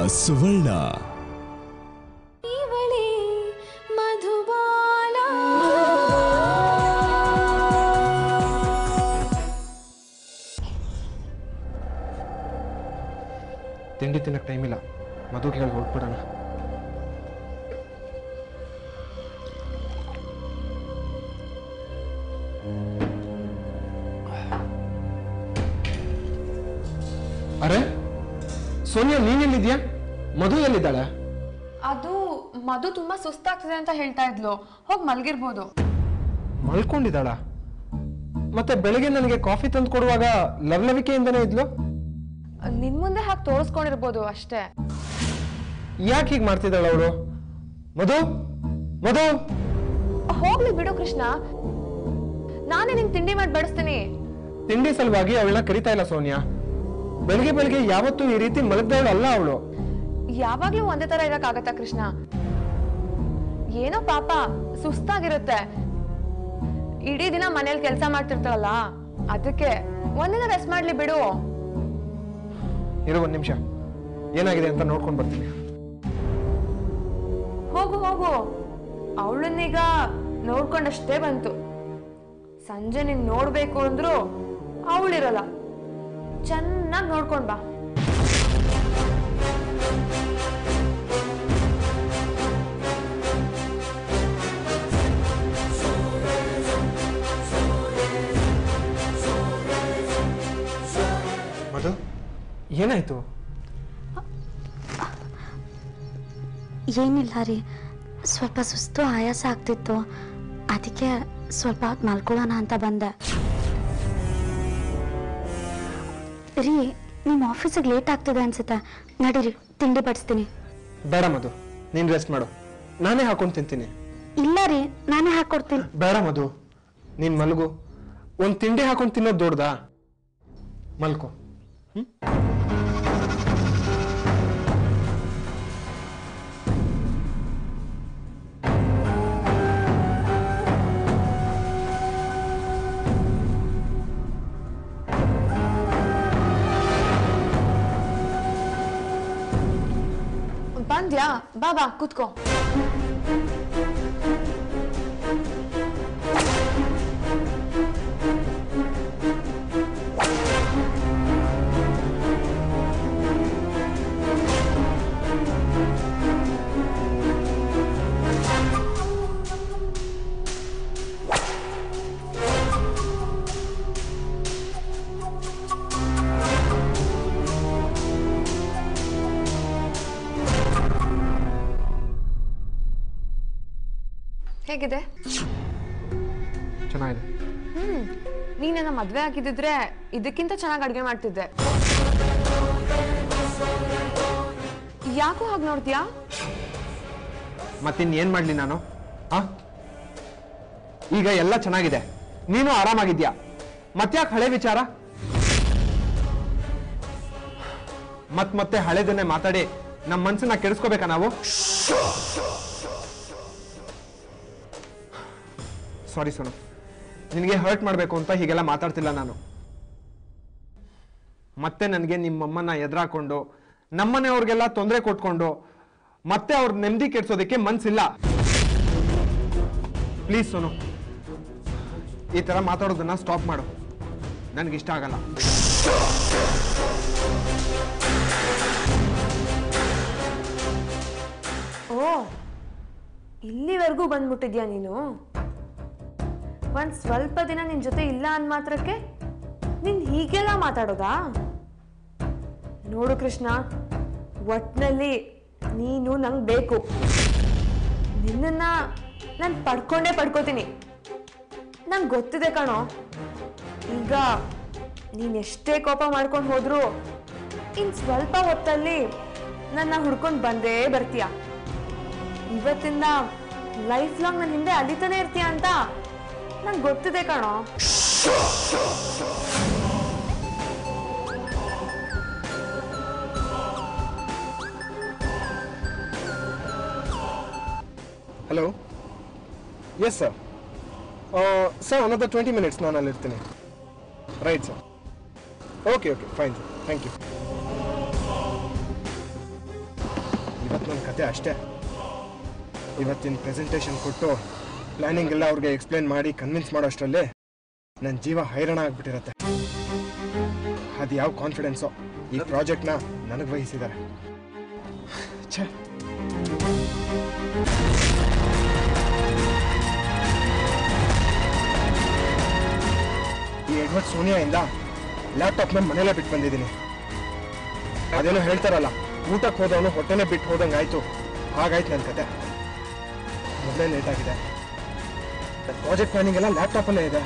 ಸುವರ್ಣ ಇವಳೇ ಮಧುಬಾಲ ತಿಂಡಿ ತಿನ್ನಕ್ಕೆ ಟೈಮ್ ಇಲ್ಲ ಮಧುಗೆ ಹೇಳಿ ಹೊರಟ್ಬಿಡೋಣ ಅರೆ ಸೋನಿಯಾ ನೀನೆಲ್ಲಿದ್ಯಾ ಮಧು ಎಲ್ಲಿದ್ದಾಳೆ ಅದು ಮಧು ತುಂಬಾ ಸುಸ್ತಾಗ್ತಿದೆ ಅಂತ ಹೇಳ್ತಾ ಇದ್ಲು ಹೋಗಿ ಮಲ್ಗಿರ್ಬೋದು ಮಲ್ಕೊಂಡಿದ್ದಾಳ ಮತ್ತೆ ಬೆಳಗ್ಗೆ ನನಗೆ ಕಾಫಿ ತಂದು ಕೊಡುವಾಗ ಲವಲವಿಕೆಯಿಂದನೇ ಇದ್ಲು ನಿನ್ ಮುಂದೆ ಹಾಕಿ ತೋರಿಸ್ಕೊಂಡಿರ್ಬೋದು ಅಷ್ಟೇ ಯಾಕೆ ಹೀಗೆ ಮಾಡ್ತಿದ್ದಾಳ ಅವಳು ಮಧು ಮಧು ಹೋಗ್ಲಿ ಬಿಡು ಕೃಷ್ಣ ನಾನೇ ನಿಂಗೆ ತಿಂಡಿ ಮಾಡಿ ಬಡಿಸ್ತೀನಿ ತಿಂಡಿ ಸಲುವಾಗಿ ಅವಳನ್ನ ಕರಿತಾ ಇಲ್ಲ ಸೋನಿಯಾ ಬೆಳಗ್ಗೆ ಬೆಳಗ್ಗೆ ಯಾವತ್ತೂ ಈ ರೀತಿ ಮಲಗ್ದವಳು ಅಲ್ಲ ಅವಳು ಯಾವಾಗ್ಲೂ ಒಂದೇ ತರ ಇರಕ್ಕಾಗತ್ತಾ ಕೃಷ್ಣ ಏನೋ ಪಾಪ ಸುಸ್ತಾಗಿರುತ್ತೆ ಇಡೀ ದಿನ ಮನೇಲಿ ಕೆಲಸ ಮಾಡ್ತಿರ್ತಾಳಲ್ಲ ಅದಕ್ಕೆ ಒಂದಿನ ರೆಸ್ಟ್ ಮಾಡ್ಲಿ ಬಿಡು ಇರು ಒಂದ್ ನಿಮಿಷ ಏನಾಗಿದೆ ಅಂತ ನೋಡ್ಕೊಂಡು ಬರ್ತೀನಿ ಹೋಗು ಹೋಗು ಅವಳನ್ನೀಗ ನೋಡ್ಕೊಂಡಷ್ಟೇ ಬಂತು ಸಂಜೆ ನೀನ್ ನೋಡ್ಬೇಕು ಅಂದ್ರು ಅವಳಿರಲ್ಲ ಚೆನ್ನಾಗಿ ನೋಡ್ಕೊಂಡ್ ಬಾ ಮಧು ಏನಾಯ್ತು ಏನಿಲ್ಲ ರೀ ಸ್ವಲ್ಪ ಸುಸ್ತು ಆಯಾಸ ಆಗ್ತಿತ್ತು ಅದಕ್ಕೆ ಸ್ವಲ್ಪ ಹೊತ್ತು ಮಲ್ಕೊಳ್ಳೋಣ ಅಂತ ಬಂದೆ ರೀ ನಿಮ್ಮ ಆಫೀಸಿಗೆ ಲೇಟ್ ಆಗ್ತಿದೆ ಅನ್ಸುತ್ತೆ ನಡೀರಿ ತಿಂಡಿ ಬಡಿಸ್ತೀನಿ ಬೇಡ ಮಧು ನೀನ್ ರೆಸ್ಟ್ ಮಾಡು ನಾನೇ ಹಾಕೊಂಡು ತಿಂತೀನಿ ಇಲ್ಲ ರೀ ನಾನೇ ಹಾಕ್ಕೊಡ್ತೀನಿ ಬೇಡ ಮಧು ನೀನ್ ಮಲಗು ಒಂದ್ ತಿಂಡಿ ಹಾಕೊಂಡು ತಿನ್ನೋದು ದೊಡ್ಡದಾ ಮಲ್ಕೋ ಬಂದ್ಯಾ ಬಾ ಬಾ ಕುತ್ಕೋ ಹೇಗಿದೆ ಚೆನ್ನಾಗಿದೆ ಹ್ಮ್ ನೀನೇನ ಮದ್ವೆ ಆಗಿದ್ದಿದ್ರೆ ಇದಕ್ಕಿಂತ ಚೆನ್ನಾಗಿ ಅಡ್ಗೆ ಮಾಡ್ತಿದ್ದೆ ಯಾಕೋ ಹಾಗೆ ನೋಡ್ತೀಯಾ ಮತ್ತಿನ್ ಏನ್ ಮಾಡ್ಲಿ ನಾನು ಆ ಈಗ ಎಲ್ಲ ಚೆನ್ನಾಗಿದೆ ನೀನು ಆರಾಮಾಗಿದ್ಯಾ ಮತ್ತ್ಯಾಕೆ ಹಳೆ ವಿಚಾರ ಮತ್ ಮತ್ತೆ ಹಳೆದನ್ನೇ ಮಾತಾಡಿ ನಮ್ಮ ಮನ್ಸನ್ನ ಕೆಡಿಸ್ಕೋಬೇಕಾ ನಾವು ಸಾರಿ ಸೋನು ನಿನಗೆ ಹರ್ಟ್ ಮಾಡಬೇಕು ಅಂತ ಹೀಗೆಲ್ಲ ಮಾತಾಡ್ತಿಲ್ಲ ನಾನು ಮತ್ತೆ ನನಗೆ ನಿಮ್ಮಮ್ಮನ ಎದುರಾಕೊಂಡು ನಮ್ಮನೆಯವ್ರಿಗೆಲ್ಲ ತೊಂದರೆ ಕೊಟ್ಕೊಂಡು ಮತ್ತೆ ಅವ್ರ ನೆಮ್ಮದಿ ಕೆಡ್ಸೋದಕ್ಕೆ ಮನ್ಸಿಲ್ಲ ಪ್ಲೀಸ್ ಸೋನು ಈ ತರ ಮಾತಾಡೋದನ್ನ ಸ್ಟಾಪ್ ಮಾಡು ನನಗಿಷ್ಟ ಆಗಲ್ಲ ಓ ಇಲ್ಲಿವರೆಗೂ ಬಂದ್ಬಿಟ್ಟಿದ್ಯಾ ನೀನು ಒಂದ್ ಸ್ವಲ್ಪ ದಿನ ನಿನ್ ಜೊತೆ ಇಲ್ಲ ಅಂದ್ ಮಾತ್ರಕ್ಕೆ ನೀನ್ ಹೀಗೆಲ್ಲ ಮಾತಾಡೋದಾ ನೋಡು ಕೃಷ್ಣ ಒಟ್ನಲ್ಲಿ ನೀನು ನಂಗೆ ಬೇಕು ನಿನ್ನನ್ನ ನಾನು ಪಡ್ಕೊಂಡೇ ಪಡ್ಕೋತೀನಿ ನಂಗೆ ಗೊತ್ತಿದೆ ಕಣೋ ಈಗ ನೀನ್ ಎಷ್ಟೇ ಕೋಪ ಮಾಡ್ಕೊಂಡು ಹೋದ್ರು ಇನ್ ಸ್ವಲ್ಪ ಹೊತ್ತಲ್ಲಿ ನನ್ನ ಹುಡ್ಕೊಂಡು ಬಂದೇ ಬರ್ತೀಯ ಇವತ್ತಿಂದ ಲೈಫ್ ಲಾಂಗ್ ನನ್ನ ಹಿಂದೆ ಅಲಿತಾನೆ ಇರ್ತೀಯ ಅಂತ ನಂಗೆ ಗೊತ್ತಿದೆ ಕಣೋ hello yes sir sir another twenty minutes ನಾನು ಅಲ್ಲಿರ್ತೀನಿ right sir okay okay fine sir thank you ನನ್ನ ಕತೆ ಅಷ್ಟೇ ಇವತ್ತಿನ ಪ್ರೆಸೆಂಟೇಷನ್ ಕೊಟ್ಟು ಪ್ಲಾನಿಂಗ್ ಎಲ್ಲ ಅವ್ರಿಗೆ ಎಕ್ಸ್ಪ್ಲೇನ್ ಮಾಡಿ ಕನ್ವಿನ್ಸ್ ಮಾಡೋ ಅಷ್ಟರಲ್ಲಿ ನನ್ನ ಜೀವ ಹೈರಾಣ ಆಗ್ಬಿಟ್ಟಿರತ್ತೆ ಅದು ಯಾವ ಕಾನ್ಫಿಡೆನ್ಸೋ ಈ ಪ್ರಾಜೆಕ್ಟ್ನ ನನಗೆ ವಹಿಸಿದ್ದಾರೆ ಛೇ ಈ ಎಡ್ವರ್ಡ್ ಸೋನಿಯಾಯಿಂದ ಲ್ಯಾಪ್ಟಾಪ್ನ ಮನೇಲೇ ಬಿಟ್ಟು ಬಂದಿದ್ದೀನಿ ಅದೇನೋ ಹೇಳ್ತಾರಲ್ಲ ಊಟಕ್ಕೆ ಹೋದವನು ಹೊಟ್ಟೆನೇ ಬಿಟ್ಟು ಹೋದಂಗೆ ಆಯ್ತು ಹಾಗಾಯ್ತು ನನ್ನ ಕತೆ ಮೊದಲೇ ಲೇಟ್ ಆಗಿದೆ ಪ್ರಾಜೆಕ್ಟ್ ಪ್ಲಾನಿಂಗ್ ಎಲ್ಲ ಲ್ಯಾಪ್ಟಾಪಲ್ಲೇ ಇದೆ